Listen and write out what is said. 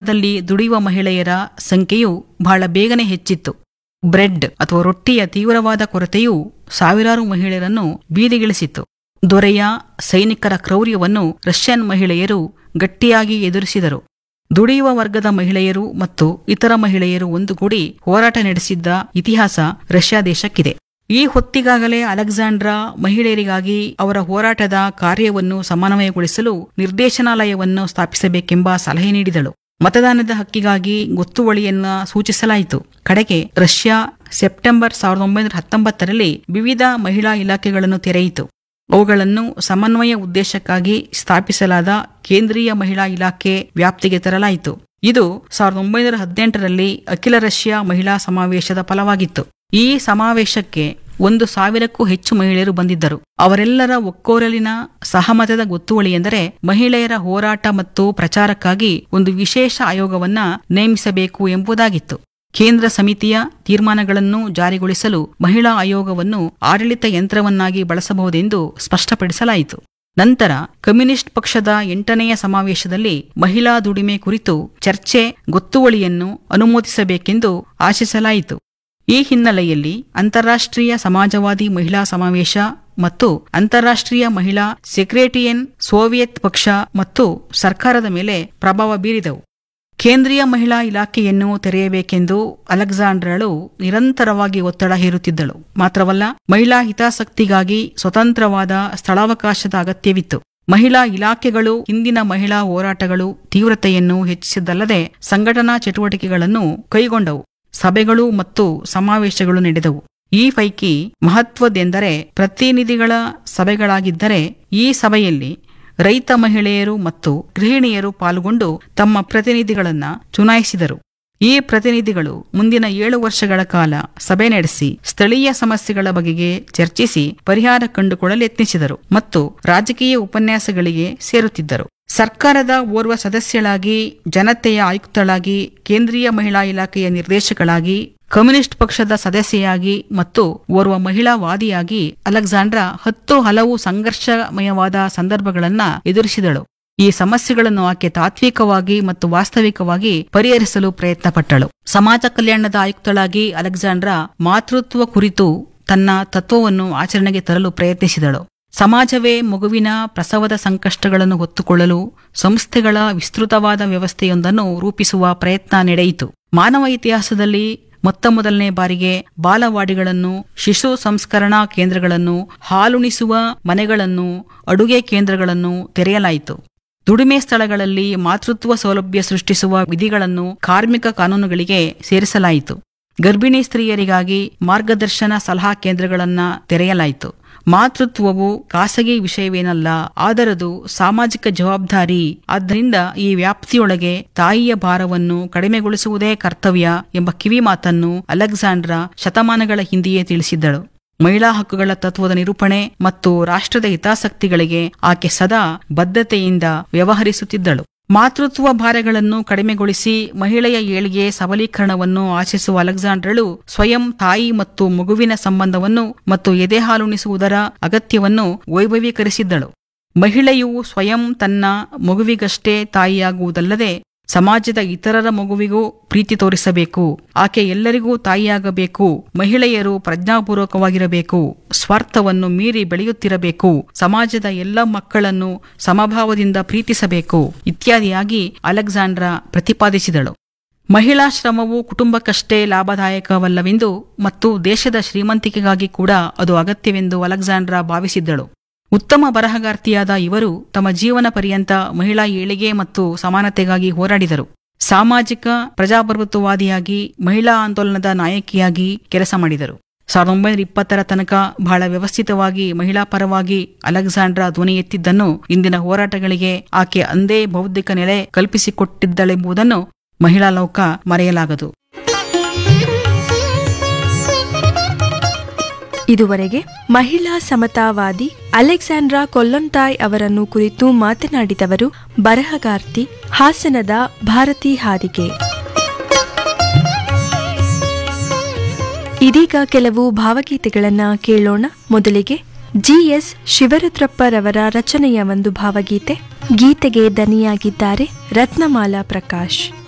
ನಗರದಲ್ಲಿ ದುಡಿಯುವ ಮಹಿಳೆಯರ ಸಂಖ್ಯೆಯು ಬಹಳ ಬೇಗನೆ ಹೆಚ್ಚಿತ್ತು ಬ್ರೆಡ್ ಅಥವಾ ರೊಟ್ಟಿಯ ತೀವ್ರವಾದ ಕೊರತೆಯು ಸಾವಿರಾರು ಮಹಿಳೆಯರನ್ನು ಬೀದಿಗಿಳಿಸಿತ್ತು ದೊರೆಯ ಸೈನಿಕರ ಕ್ರೌರ್ಯವನ್ನು ರಷ್ಯನ್ ಮಹಿಳೆಯರು ಗಟ್ಟಿಯಾಗಿ ಎದುರಿಸಿದರು ದುಡಿಯುವ ವರ್ಗದ ಮಹಿಳೆಯರು ಮತ್ತು ಇತರ ಮಹಿಳೆಯರು ಒಂದುಗೂಡಿ ಹೋರಾಟ ನಡೆಸಿದ್ದ ಇತಿಹಾಸ ರಷ್ಯಾ ದೇಶಕ್ಕಿದೆ ಈ ಹೊತ್ತಿಗಾಗಲೇ ಅಲೆಕ್ಸಾಂಡ್ರಾ ಮಹಿಳೆಯರಿಗಾಗಿ ಅವರ ಹೋರಾಟದ ಕಾರ್ಯವನ್ನು ಸಮನ್ವಯಗೊಳಿಸಲು ನಿರ್ದೇಶನಾಲಯವನ್ನು ಸ್ಥಾಪಿಸಬೇಕೆಂಬ ಸಲಹೆ ನೀಡಿದಳು ಮತದಾನದ ಹಕ್ಕಿಗಾಗಿ ಗೊತ್ತುವಳಿಯನ್ನ ಸೂಚಿಸಲಾಯಿತು ಕಡೆಗೆ ರಷ್ಯಾ ಸೆಪ್ಟೆಂಬರ್ ಸಾವಿರದ ಒಂಬೈನೂರ ಹತ್ತೊಂಬತ್ತರಲ್ಲಿ ವಿವಿಧ ಮಹಿಳಾ ಇಲಾಖೆಗಳನ್ನು ತೆರೆಯಿತು ಅವುಗಳನ್ನು ಸಮನ್ವಯ ಉದ್ದೇಶಕ್ಕಾಗಿ ಸ್ಥಾಪಿಸಲಾದ ಕೇಂದ್ರೀಯ ಮಹಿಳಾ ಇಲಾಖೆ ವ್ಯಾಪ್ತಿಗೆ ತರಲಾಯಿತು ಇದು ಸಾವಿರದ ಒಂಬೈನೂರ ಹದಿನೆಂಟರಲ್ಲಿ ಅಖಿಲ ರಷ್ಯಾ ಮಹಿಳಾ ಸಮಾವೇಶದ ಫಲವಾಗಿತ್ತು ಈ ಸಮಾವೇಶಕ್ಕೆ ಒಂದು ಸಾವಿರಕ್ಕೂ ಹೆಚ್ಚು ಮಹಿಳೆಯರು ಬಂದಿದ್ದರು ಅವರೆಲ್ಲರ ಒಕ್ಕೋರಲಿನ ಸಹಮತದ ಗೊತ್ತುವಳಿ ಎಂದರೆ ಮಹಿಳೆಯರ ಹೋರಾಟ ಮತ್ತು ಪ್ರಚಾರಕ್ಕಾಗಿ ಒಂದು ವಿಶೇಷ ಆಯೋಗವನ್ನ ನೇಮಿಸಬೇಕು ಎಂಬುದಾಗಿತ್ತು ಕೇಂದ್ರ ಸಮಿತಿಯ ತೀರ್ಮಾನಗಳನ್ನು ಜಾರಿಗೊಳಿಸಲು ಮಹಿಳಾ ಆಯೋಗವನ್ನು ಆಡಳಿತ ಯಂತ್ರವನ್ನಾಗಿ ಬಳಸಬಹುದೆಂದು ಸ್ಪಷ್ಟಪಡಿಸಲಾಯಿತು ನಂತರ ಕಮ್ಯುನಿಸ್ಟ್ ಪಕ್ಷದ ಎಂಟನೆಯ ಸಮಾವೇಶದಲ್ಲಿ ಮಹಿಳಾ ದುಡಿಮೆ ಕುರಿತು ಚರ್ಚೆ ಗೊತ್ತುವಳಿಯನ್ನು ಅನುಮೋದಿಸಬೇಕೆಂದು ಆಶಿಸಲಾಯಿತು ಈ ಹಿನ್ನೆಲೆಯಲ್ಲಿ ಅಂತಾರಾಷ್ಟ್ರೀಯ ಸಮಾಜವಾದಿ ಮಹಿಳಾ ಸಮಾವೇಶ ಮತ್ತು ಅಂತಾರಾಷ್ಟ್ರೀಯ ಮಹಿಳಾ ಸೆಕ್ರೆಟಿಯನ್ ಸೋವಿಯತ್ ಪಕ್ಷ ಮತ್ತು ಸರ್ಕಾರದ ಮೇಲೆ ಪ್ರಭಾವ ಬೀರಿದವು ಕೇಂದ್ರೀಯ ಮಹಿಳಾ ಇಲಾಖೆಯನ್ನು ತೆರೆಯಬೇಕೆಂದು ಅಲೆಕ್ಸಾಂಡ್ರಳು ನಿರಂತರವಾಗಿ ಒತ್ತಡ ಹೇರುತ್ತಿದ್ದಳು ಮಾತ್ರವಲ್ಲ ಮಹಿಳಾ ಹಿತಾಸಕ್ತಿಗಾಗಿ ಸ್ವತಂತ್ರವಾದ ಸ್ಥಳಾವಕಾಶದ ಅಗತ್ಯವಿತ್ತು ಮಹಿಳಾ ಇಲಾಖೆಗಳು ಹಿಂದಿನ ಮಹಿಳಾ ಹೋರಾಟಗಳು ತೀವ್ರತೆಯನ್ನು ಹೆಚ್ಚಿಸಿದ್ದಲ್ಲದೆ ಸಂಘಟನಾ ಚಟುವಟಿಕೆಗಳನ್ನು ಕೈಗೊಂಡವು ಸಭೆಗಳು ಮತ್ತು ಸಮಾವೇಶಗಳು ನಡೆದವು ಈ ಪೈಕಿ ಮಹತ್ವದೆಂದರೆ ಪ್ರತಿನಿಧಿಗಳ ಸಭೆಗಳಾಗಿದ್ದರೆ ಈ ಸಭೆಯಲ್ಲಿ ರೈತ ಮಹಿಳೆಯರು ಮತ್ತು ಗೃಹಿಣಿಯರು ಪಾಲ್ಗೊಂಡು ತಮ್ಮ ಪ್ರತಿನಿಧಿಗಳನ್ನ ಚುನಾಯಿಸಿದರು ಈ ಪ್ರತಿನಿಧಿಗಳು ಮುಂದಿನ ಏಳು ವರ್ಷಗಳ ಕಾಲ ಸಭೆ ನಡೆಸಿ ಸ್ಥಳೀಯ ಸಮಸ್ಯೆಗಳ ಬಗೆಗೆ ಚರ್ಚಿಸಿ ಪರಿಹಾರ ಕಂಡುಕೊಳ್ಳಲು ಯತ್ನಿಸಿದರು ಮತ್ತು ರಾಜಕೀಯ ಉಪನ್ಯಾಸಗಳಿಗೆ ಸೇರುತ್ತಿದ್ದರು ಸರ್ಕಾರದ ಓರ್ವ ಸದಸ್ಯಳಾಗಿ ಜನತೆಯ ಆಯುಕ್ತಳಾಗಿ ಕೇಂದ್ರೀಯ ಮಹಿಳಾ ಇಲಾಖೆಯ ನಿರ್ದೇಶಕಳಾಗಿ ಕಮ್ಯುನಿಸ್ಟ್ ಪಕ್ಷದ ಸದಸ್ಯೆಯಾಗಿ ಮತ್ತು ಓರ್ವ ಮಹಿಳಾ ವಾದಿಯಾಗಿ ಅಲೆಕ್ಸಾಂಡ್ರಾ ಹತ್ತು ಹಲವು ಸಂಘರ್ಷಮಯವಾದ ಸಂದರ್ಭಗಳನ್ನ ಎದುರಿಸಿದಳು ಈ ಸಮಸ್ಯೆಗಳನ್ನು ಆಕೆ ತಾತ್ವಿಕವಾಗಿ ಮತ್ತು ವಾಸ್ತವಿಕವಾಗಿ ಪರಿಹರಿಸಲು ಪ್ರಯತ್ನಪಟ್ಟಳು ಸಮಾಜ ಕಲ್ಯಾಣದ ಆಯುಕ್ತಳಾಗಿ ಅಲೆಕ್ಸಾಂಡ್ರಾ ಮಾತೃತ್ವ ಕುರಿತು ತನ್ನ ತತ್ವವನ್ನು ಆಚರಣೆಗೆ ತರಲು ಪ್ರಯತ್ನಿಸಿದಳು ಸಮಾಜವೇ ಮಗುವಿನ ಪ್ರಸವದ ಸಂಕಷ್ಟಗಳನ್ನು ಹೊತ್ತುಕೊಳ್ಳಲು ಸಂಸ್ಥೆಗಳ ವಿಸ್ತೃತವಾದ ವ್ಯವಸ್ಥೆಯೊಂದನ್ನು ರೂಪಿಸುವ ಪ್ರಯತ್ನ ನಡೆಯಿತು ಮಾನವ ಇತಿಹಾಸದಲ್ಲಿ ಮೊತ್ತ ಮೊದಲನೇ ಬಾರಿಗೆ ಬಾಲವಾಡಿಗಳನ್ನು ಶಿಶು ಸಂಸ್ಕರಣಾ ಕೇಂದ್ರಗಳನ್ನು ಹಾಲುಣಿಸುವ ಮನೆಗಳನ್ನು ಅಡುಗೆ ಕೇಂದ್ರಗಳನ್ನು ತೆರೆಯಲಾಯಿತು ದುಡಿಮೆ ಸ್ಥಳಗಳಲ್ಲಿ ಮಾತೃತ್ವ ಸೌಲಭ್ಯ ಸೃಷ್ಟಿಸುವ ವಿಧಿಗಳನ್ನು ಕಾರ್ಮಿಕ ಕಾನೂನುಗಳಿಗೆ ಸೇರಿಸಲಾಯಿತು ಗರ್ಭಿಣಿ ಸ್ತ್ರೀಯರಿಗಾಗಿ ಮಾರ್ಗದರ್ಶನ ಸಲಹಾ ಕೇಂದ್ರಗಳನ್ನ ತೆರೆಯಲಾಯಿತು ಮಾತೃತ್ವವು ಖಾಸಗಿ ವಿಷಯವೇನಲ್ಲ ಆದರದು ಸಾಮಾಜಿಕ ಜವಾಬ್ದಾರಿ ಆದ್ದರಿಂದ ಈ ವ್ಯಾಪ್ತಿಯೊಳಗೆ ತಾಯಿಯ ಭಾರವನ್ನು ಕಡಿಮೆಗೊಳಿಸುವುದೇ ಕರ್ತವ್ಯ ಎಂಬ ಕಿವಿ ಮಾತನ್ನು ಅಲೆಕ್ಸಾಂಡ್ರಾ ಶತಮಾನಗಳ ಹಿಂದೆಯೇ ತಿಳಿಸಿದ್ದಳು ಮಹಿಳಾ ಹಕ್ಕುಗಳ ತತ್ವದ ನಿರೂಪಣೆ ಮತ್ತು ರಾಷ್ಟ್ರದ ಹಿತಾಸಕ್ತಿಗಳಿಗೆ ಆಕೆ ಸದಾ ಬದ್ಧತೆಯಿಂದ ವ್ಯವಹರಿಸುತ್ತಿದ್ದಳು ಮಾತೃತ್ವ ಭಾರಗಳನ್ನು ಕಡಿಮೆಗೊಳಿಸಿ ಮಹಿಳೆಯ ಏಳಿಗೆ ಸಬಲೀಕರಣವನ್ನು ಆಶಿಸುವ ಅಲೆಕ್ಸಾಂಡ್ರಳು ಸ್ವಯಂ ತಾಯಿ ಮತ್ತು ಮಗುವಿನ ಸಂಬಂಧವನ್ನು ಮತ್ತು ಎದೆ ಹಾಲುಣಿಸುವುದರ ಅಗತ್ಯವನ್ನು ವೈಭವೀಕರಿಸಿದ್ದಳು ಮಹಿಳೆಯು ಸ್ವಯಂ ತನ್ನ ಮಗುವಿಗಷ್ಟೇ ತಾಯಿಯಾಗುವುದಲ್ಲದೆ ಸಮಾಜದ ಇತರರ ಮಗುವಿಗೂ ಪ್ರೀತಿ ತೋರಿಸಬೇಕು ಆಕೆ ಎಲ್ಲರಿಗೂ ತಾಯಿಯಾಗಬೇಕು ಮಹಿಳೆಯರು ಪ್ರಜ್ಞಾಪೂರ್ವಕವಾಗಿರಬೇಕು ಸ್ವಾರ್ಥವನ್ನು ಮೀರಿ ಬೆಳೆಯುತ್ತಿರಬೇಕು ಸಮಾಜದ ಎಲ್ಲ ಮಕ್ಕಳನ್ನು ಸಮಭಾವದಿಂದ ಪ್ರೀತಿಸಬೇಕು ಇತ್ಯಾದಿಯಾಗಿ ಅಲೆಕ್ಸಾಂಡ್ರಾ ಪ್ರತಿಪಾದಿಸಿದಳು ಮಹಿಳಾ ಶ್ರಮವು ಕುಟುಂಬಕ್ಕಷ್ಟೇ ಲಾಭದಾಯಕವಲ್ಲವೆಂದು ಮತ್ತು ದೇಶದ ಶ್ರೀಮಂತಿಕೆಗಾಗಿ ಕೂಡ ಅದು ಅಗತ್ಯವೆಂದು ಅಲೆಕ್ಸಾಂಡ್ರಾ ಭಾವಿಸಿದ್ದಳು ಉತ್ತಮ ಬರಹಗಾರ್ತಿಯಾದ ಇವರು ತಮ್ಮ ಜೀವನ ಪರ್ಯಂತ ಮಹಿಳಾ ಏಳಿಗೆ ಮತ್ತು ಸಮಾನತೆಗಾಗಿ ಹೋರಾಡಿದರು ಸಾಮಾಜಿಕ ಪ್ರಜಾಪ್ರಭುತ್ವವಾದಿಯಾಗಿ ಮಹಿಳಾ ಆಂದೋಲನದ ನಾಯಕಿಯಾಗಿ ಕೆಲಸ ಮಾಡಿದರು ಸಾವಿರದ ಒಂಬೈನೂರ ಇಪ್ಪತ್ತರ ತನಕ ಬಹಳ ವ್ಯವಸ್ಥಿತವಾಗಿ ಮಹಿಳಾ ಪರವಾಗಿ ಅಲೆಕ್ಸಾಂಡ್ರಾ ಧ್ವನಿ ಎತ್ತಿದ್ದನ್ನು ಇಂದಿನ ಹೋರಾಟಗಳಿಗೆ ಆಕೆ ಅಂದೇ ಬೌದ್ಧಿಕ ನೆಲೆ ಕಲ್ಪಿಸಿಕೊಟ್ಟಿದ್ದಳೆಂಬುದನ್ನು ಮಹಿಳಾ ಲೋಕ ಮರೆಯಲಾಗದು ಇದುವರೆಗೆ ಮಹಿಳಾ ಸಮತಾವಾದಿ ಅಲೆಕ್ಸಾಂಡ್ರಾ ಕೊಲ್ಲೊಂತಾಯ್ ಅವರನ್ನು ಕುರಿತು ಮಾತನಾಡಿದವರು ಬರಹಗಾರ್ತಿ ಹಾಸನದ ಭಾರತಿ ಹಾದಿಗೆ ಇದೀಗ ಕೆಲವು ಭಾವಗೀತೆಗಳನ್ನ ಕೇಳೋಣ ಮೊದಲಿಗೆ ಜಿಎಸ್ ಶಿವರುದ್ರಪ್ಪರವರ ರಚನೆಯ ಒಂದು ಭಾವಗೀತೆ ಗೀತೆಗೆ ದನಿಯಾಗಿದ್ದಾರೆ ರತ್ನಮಾಲಾ ಪ್ರಕಾಶ್